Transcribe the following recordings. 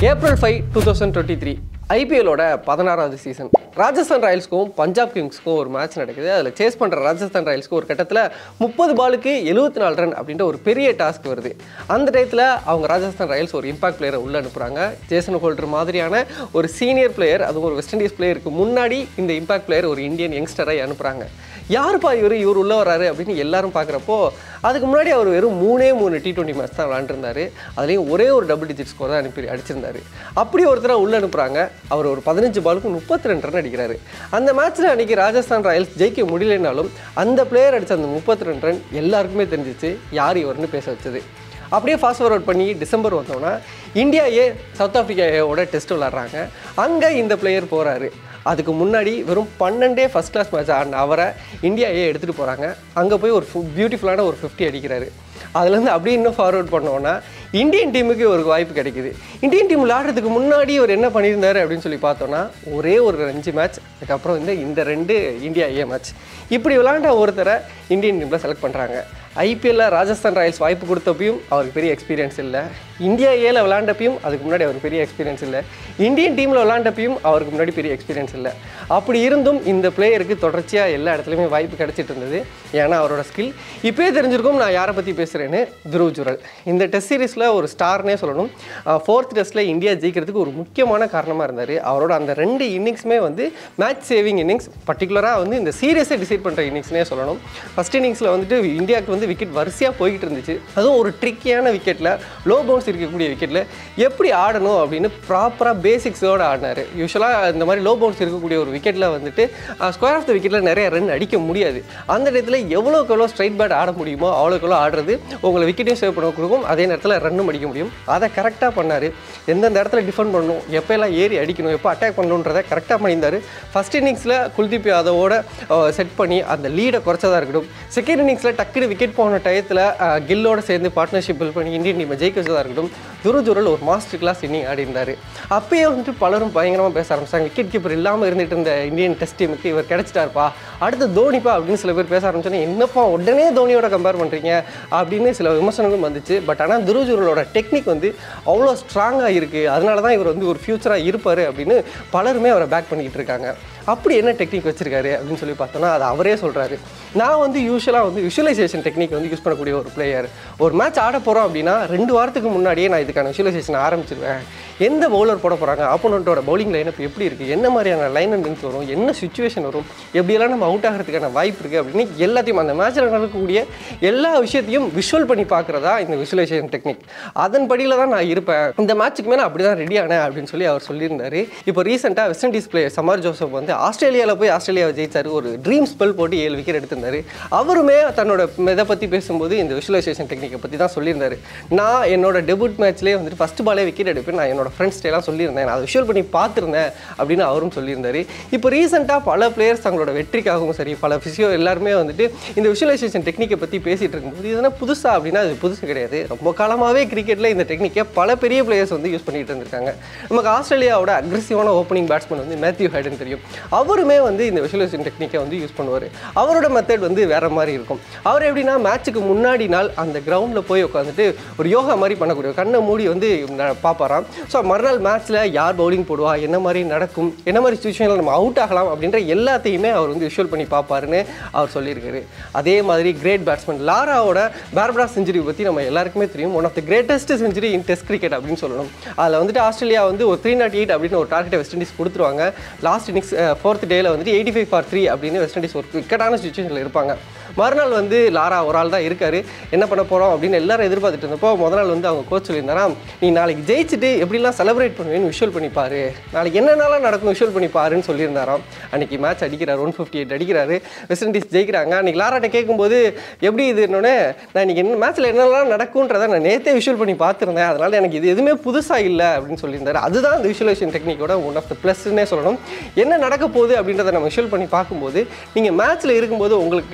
April five two thousand twenty three ஐபிஎல்லோட பதினாறாவது season Rajasthan ராயல்ஸ்க்கும் பஞ்சாப் கிங்ஸ்க்கும் ஒரு மேட்ச் நடக்குது அதில் சேஸ் பண்ணுற ராஜஸ்தான் ராயல்ஸ்க்கு ஒரு கட்டத்தில் முப்பது பாலுக்கு எழுபத்தி நாலு ரன் அப்படின்ற ஒரு பெரிய டாஸ்க் வருது அந்த டயத்தில் அவங்க ராஜஸ்தான் ராயல்ஸ் ஒரு இம்பாக்ட் பிளேயரை உள்ளே அனுப்புகிறாங்க ஜேசன் ஹோல்டர் மாதிரியான ஒரு சீனியர் பிளேயர் அதுவும் ஒரு வெஸ்ட் இண்டீஸ் பிளேயருக்கு முன்னாடி இந்த இம்பாக்ட் பிளேயர் ஒரு இந்தியன் யங்ஸ்டரை அனுப்புகிறாங்க யாருப்பா இவர் இவர் உள்ள வராரு அப்படின்னு எல்லாரும் பார்க்குறப்போ அதுக்கு முன்னாடி அவர் வெறும் மூணே மூணு டி டுவெண்ட்டி மேட்ச் தான் விளாண்டுருந்தாரு அதுலேயும் ஒரே ஒரு டபுள் டிஜிட் ஸ்கோர் தான் அனுப்பி அடிச்சிருந்தாரு அப்படி ஒருத்தரை உள்ள அனுப்புகிறாங்க அவர் ஒரு பதினஞ்சு பாலுக்கு முப்பத்தி ரெண்டு ரன் அடிக்கிறாரு அந்த மேட்ச்சில் அன்றைக்கி ராஜஸ்தான் ராயல்ஸ் ஜெயிக்க முடியலனாலும் அந்த பிளேயர் அடித்த அந்த முப்பத்தி ரெண்டு ரன் எல்லாருக்குமே தெரிஞ்சிச்சு யார் இவர்னு பேச வச்சது அப்படியே ஃபாஸ்ட் ஃபார்வர்ட் பண்ணி டிசம்பர் வந்தோன்னா இந்தியா ஏ சவுத் ஆஃப்ரிக்கா ஏவோட டெஸ்ட் விளாட்றாங்க அங்கே இந்த பிளேயர் போகிறாரு அதுக்கு முன்னாடி வெறும் பன்னெண்டே ஃபஸ்ட் கிளாஸ் மேட்ச் ஆடின அவரை இந்தியா ஏ எடுத்துகிட்டு போகிறாங்க அங்கே போய் ஒரு பியூட்டிஃபுல்லான ஒரு ஃபிஃப்டி அடிக்கிறாரு அதுலேருந்து அப்படியே இன்னும் ஃபார்வர்ட் பண்ணோன்னா இந்தியன் டீமுக்கு ஒரு வாய்ப்பு கிடைக்குது இந்தியன் டீம் விளாடுறதுக்கு முன்னாடி அவர் என்ன பண்ணியிருந்தாரு அப்படின்னு சொல்லி பார்த்தோன்னா ஒரே ஒரு அஞ்சு மேட்ச் அதுக்கப்புறம் வந்து இந்த ரெண்டு இந்தியா ஏ மேட்ச் இப்படி விளாண்ட ஒருத்தரை இந்தியன் டீமில் செலக்ட் பண்ணுறாங்க ஐபிஎல்ல ராஜஸ்தான் ராயல்ஸ் வாய்ப்பு கொடுத்தப்பையும் அவருக்கு பெரிய எக்ஸ்பீரியன்ஸ் இல்லை இந்தியா ஏல விளாண்டப்பையும் அதுக்கு முன்னாடி அவருக்கு பெரிய எக்ஸ்பீரியன்ஸ் இல்லை இந்தியன் டீமில் விளாண்டப்பையும் அவருக்கு முன்னாடி பெரிய எக்ஸ்பீரியன்ஸ் இல்லை அப்படி இருந்தும் இந்த பிளேயருக்கு தொடர்ச்சியாக எல்லா இடத்துலையுமே வாய்ப்பு கிடைச்சிட்டு இருந்தது ஏன்னா அவரோட ஸ்கில் இப்போயே தெரிஞ்சிருக்கும் நான் யாரை பற்றி பேசுகிறேன்னு துருவ் ஜுரல் இந்த டெஸ்ட் சீரிஸில் ஒரு ஸ்டார்னே சொல்லணும் ஃபோர்த் டெஸ்ட்டில் இந்தியா ஜெயிக்கிறதுக்கு ஒரு முக்கியமான காரணமாக இருந்தார் அவரோட அந்த ரெண்டு இன்னிங்ஸுமே வந்து மேட்ச் சேவிங் இன்னிங்ஸ் பர்டிகுலராக வந்து இந்த சீரியஸை டிசைட் பண்ணுற இன்னிங்ஸ்னே சொல்லணும் ஃபஸ்ட் இன்னிங்ஸில் வந்துட்டு இந்தியாவுக்கு வந்து விக்கெட் வரிசையாக போய்கிட்டு இருந்துச்சு அதுவும் ஒரு ட்ரிக்கியான விக்கெட்டில் லோ பவுன்ஸ் இருக்கக்கூடிய விக்கெட்டில் எப்படி ஆடணும் அப்படின்னு ப்ராப்பராக பேசிக்ஸோடு ஆடினார் யூஸ்வலாக இந்த மாதிரி லோ பவுன்ஸ் இருக்கக்கூடிய ஒரு விக்கெட்டில் வந்துட்டு ஸ்கொயர் ஆஃப் த விக்கெட்டில் நிறைய ரன் அடிக்க முடியாது அந்த இடத்துல எவ்வளோக்கு எவ்வளோ ஸ்ட்ரைட் பேட் ஆட முடியுமோ அவ்வளோக்கு எவ்வளோ ஆடுறது உங்களை விக்கெட்டையும் சேவ் பண்ண கொடுக்கும் அதே நேரத்தில் ரன்னும் அடிக்க முடியும் அதை கரெக்டாக பண்ணார் எந்தெந்த இடத்துல டிஃபெண்ட் பண்ணணும் எப்போ எல்லாம் ஏறி அடிக்கணும் எப்போ அட்டாக் பண்ணணுன்றதை கரெக்டாக பண்ணியிருந்தார் ஃபஸ்ட் இன்னிங்ஸில் குல்தீப் யாதவோட செட் பண்ணி அந்த லீடை குறைச்சதாக இருக்கட்டும் செகண்ட் இன்னிங்ஸில் டக்குனு விக்கெட் போன டயத்தில் கில்லோட சேர்ந்து பார்ட்னர்ஷிப் பில் பண்ணி இந்தியன் டீமை ஜெயிக்க வச்சதாக இருக்கட்டும் துருஜுரல் ஒரு மாஸ்டர் கிளாஸ் இன்னிங் ஆடி இருந்தார் அப்பயே வந்துட்டு பலரும் பயங்கரமாக பேச ஆரம்பிச்சாங்க விக்கெட் கீப்பர் இல்லாமல் இருந்துட்டு இருந்த இந்தியன் டெஸ்ட் டீமுக்கு இவர் கிடைச்சிட்டாருப்பா அடுத்து தோனிப்பா அப்படின்னு சில பேர் பேச ஆரம்பிச்சோன்னே என்னப்பா உடனே தோனியோட கம்பேர் பண்ணுறீங்க அப்படின்னு சில விமர்சனங்களும் வந்துச்சு பட் ஆனால் துருஜுரலோட டெக்னிக் வந்து அவ்வளோ ஸ்ட்ராங்காக இருக்குது அதனால தான் இவர் வந்து ஒரு ஃபியூச்சராக இருப்பார் அப்படின்னு பலருமே அவரை பேக் பண்ணிக்கிட்டு இருக்காங்க அப்படி என்ன டெக்னிக் வச்சிருக்காரு அப்படின்னு சொல்லி பார்த்தோன்னா அது அவரே சொல்கிறாரு நான் வந்து யூஸ்வலாக வந்து விஷுவலைசேஷன் டெக்னிக் வந்து யூஸ் பண்ணக்கூடிய ஒரு பிளேயர் ஒரு மேட்ச் ஆட போகிறோம் அப்படின்னா ரெண்டு வாரத்துக்கு முன்னாடியே நான் இதுக்கான விஷுவலைசேஷன் ஆரம்பிச்சிருவேன் எந்த பவுலர் போட போகிறாங்க ஆப்போனண்ட்டோட பவுலிங் லைனப் எப்படி இருக்குது என்ன மாதிரியான லைன் அண்ட் லிங்க் வரும் என்ன சுச்சுவேஷன் வரும் எப்படியெல்லாம் நம்ம அவுட் ஆகிறதுக்கான வாய்ப்பு இருக்குது அப்படின்னு எல்லாத்தையும் அந்த மேட்ச்சில் நடக்கக்கூடிய எல்லா விஷயத்தையும் விஷுவல் பண்ணி பார்க்குறதா இந்த விஷுவலைசேஷன் டெக்னிக் அதன் படியில் தான் நான் இருப்பேன் இந்த மேட்ச்சுக்கு மேலே அப்படி தான் ரெடி ஆனேன் அப்படின்னு சொல்லி அவர் சொல்லியிருந்தாரு இப்போ ரீசெண்டாக West Indies player Shamar Joseph வந்து ஆஸ்திரேலியாவில் போய் ஆஸ்திரேலியாவை ஜெயிச்சார் ஒரு ட்ரீம் ஸ்பெல் போட்டு ஏழு விக்கெட் எடுத்திருந்தாரு அவருமே தன்னோட இதை பற்றி பேசும்போது இந்த விஷுவலைசேஷன் டெக்னிக்கை பற்றி தான் சொல்லியிருந்தாரு நான் என்னோட டெபுட் மேட்ச்லேயே வந்துட்டு ஃபஸ்ட் பாலே விக்கெட் எடுப்பேன் நான் என்னோட ஃப்ரெண்ட்ஸ்டெல்லாம் சொல்லியிருந்தேன் நான் அதை விஷுவல் பண்ணி பார்த்துருந்தேன் அப்படின்னு அவரும் சொல்லியிருந்தாரு இப்போ ரீசெண்டாக பல பிளேயர்ஸ் தங்களோட வெற்றிக்காகவும் சரி பல ஃபிசியோ எல்லாருமே வந்துட்டு இந்த விஷுவலைசேஷன் டெக்னிக்கை பற்றி பேசிகிட்டு இருக்கும்போது இதெல்லாம் புதுசாக அப்படின்னா அது புதுசு கிடையாது ரொம்ப காலமாகவே கிரிக்கெட்டில் இந்த டெக்னிக்கை பல பெரிய பிளேயர்ஸ் வந்து யூஸ் பண்ணிட்டு இருந்திருக்காங்க நமக்கு ஆஸ்திரேலியாவோட அக்ரெசிவான ஓப்பனிங் பேட்ஸ்மேன் வந்து மேத்யூ ஹைடன் தெரியும் அவருமே வந்து இந்த விஷுவலைசேஷன் டெக்னிக்கை வந்து யூஸ் பண்ணுவார் அவரோட மெத்தட் வந்து வேற மாதிரி இருக்கும் அவர் எப்படின்னா மேட்ச்சுக்கு முன்னாடி நாள் அந்த கிரவுண்டில் போய் உட்காந்துட்டு ஒரு யோகா மாதிரி பண்ணக்கூடிய கண்ணை மூடி வந்து ந- பார்ப்பாராம் ஸோ மறுநாள் மேட்ச்சில் யார் பவுலிங் போடுவா என்ன மாதிரி நடக்கும் என்ன மாதிரி சுச்சுவேஷனில் நம்ம அவுட் ஆகலாம் அப்படின்ற எல்லாத்தையுமே அவர் வந்து விஷுவல் பண்ணி பார்ப்பாருன்னு அவர் சொல்லியிருக்காரு அதே மாதிரி கிரேட் பேட்ஸ்மேன் லாராவோட பேர்பரா செஞ்சுரி பற்றி நம்ம எல்லாருக்குமே தெரியும் one of the greatest century in test cricket அப்படின்னு சொல்லணும் அதில் வந்துட்டு ஆஸ்திரேலியா வந்து ஒரு த்ரீ நாட் எயிட் அப்படின்னு ஒரு டார்கெட்டை வெஸ்ட் இண்டீஸ் கொடுத்துருவாங்க லாஸ்ட் இன்னிங்ஸ் ஃபோர்த் டேயில் வந்துட்டு எயிட்டி ஃபைவ் ஃபார் த்ரீ அப்படின்னு வெஸ்ட் இண்டீஸ் ஒரு விக்கெட்டான சுச்சுவேஷனில் இருப்பாங்க மறுநாள் வந்து லாரா ஒரு ஆள் தான் இருக்காரு என்ன பண்ண போகிறோம் அப்படின்னு எல்லாரும் எதிர்பார்த்துட்டு இருந்தப்போ முத நாள் வந்து அவங்க கோச் சொல்லியிருந்தாராம் நீ நாளைக்கு ஜெயிச்சுட்டு எப்படிலாம் செலிப்ரேட் பண்ணுவேன்னு விஷுவல் பண்ணி பாரு நாளைக்கு என்னென்னலாம் நடக்கும் விஷுவல் பண்ணி பாருன்னு சொல்லியிருந்தாராம் அன்னைக்கு மேட்ச் அடிக்கிறார் ஒன் ஃபிஃப்டி எயிட் அடிக்கிறாரு வெஸ்ட் இண்டீஸ் ஜெயிக்கிறாங்க அன்னைக்கு லாராட்ட கேட்கும்போது எப்படி இது என்னோடனே நான் இன்னைக்கு என்ன மேட்ச்சில் என்னெல்லாம் நடக்கும்ன்றதை நான் நேற்றே விஷுவல் பண்ணி பார்த்துருந்தேன் அதனால் எனக்கு இது எதுவுமே புதுசாக இல்லை அப்படின்னு சொல்லியிருந்தாரு அதுதான் அந்த விஷுவலைசேஷன் டெக்னிக்கோட ஒன் ஆஃப் த ப்ளஸ்ன்னே சொல்லணும் என்ன நடக்க போகுது அப்படின்றத நம்ம விஷுவல் பண்ணி பார்க்கும்போது நீங்கள் மேட்ச்சில் இருக்கும்போது உங்களுக்கு அது வந்து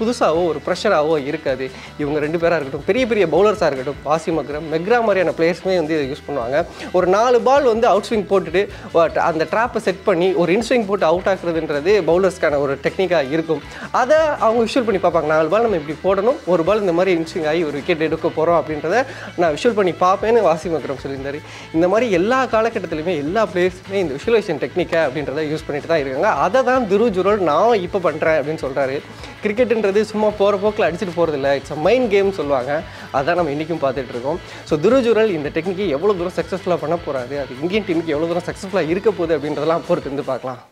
புதுசாகவோ ஒரு ப்ரெஷராகவோ இருக்காது இவங்க ரெண்டு பேராக இருக்கட்டும் பெரிய பெரிய பவுலர்ஸாக இருக்கட்டும் வாசிம் அக்ரம் மெக்ரா மாதிரியான பிளேயர்ஸுமே வந்து இதை யூஸ் பண்ணுவாங்க ஒரு நாலு பால் வந்து அவுட் ஸ்விங் போட்டுட்டு what, அந்த ட்ராப்பை செட் பண்ணி ஒரு இன்ஸ்விங் போட்டு அவுட் ஆக்குறதுன்றது பவுலர்ஸ்க்கான ஒரு டெக்னிக்காக இருக்கும் அதை அவங்க விஷுவல் பண்ணி பார்ப்பாங்க நாலு பால் நம்ம இப்படி போடணும் ஒரு பால் இந்த மாதிரி இன்ஸ்விங் ஆகி ஒரு விக்கெட் எடுக்க போகிறோம் அப்படின்றத நான் விஷுவல் பண்ணி பார்ப்பேன்னு வாசிம் அக்ரம் சொல்லியிருந்தாரு இந்த மாதிரி எல்லா காலகட்டத்திலுமே எல்லா பிளேயர்ஸுமே இந்த விஷுவலைசேஷன் டெக்னிக்கை அப்படின்றத யூஸ் பண்ணிட்டு தான் இருக்காங்க அதை தான் துரு ஜுரல் நான் இப்போ பண்ணுறேன் அப்படின்னு சொல்கிறாரு கிரிக்கெட்டுன்றது சும்மா போகிற போக்கில் அடிச்சுட்டு போகிறது இல்லை இட்ஸ் அ மைண்ட் கேம் சொல்லுவாங்க அதான் நம்ம இன்றைக்கும் பார்த்துட்டு இருக்கோம் ஸோ துருஜுரல் இந்த டெக்னிக்கை எவ்வளோ தூரம் சக்ஸஸ்ஃபுல்லாக பண்ண போகிறாரு அது இந்தியன் டீமுக்கு எவ்வளோ தூரம் சக்ஸஸ்ஃபுல்லாக இருக்க போகுது அப்படின்றதெல்லாம் பொறுத்து இருந்து பார்க்கலாம்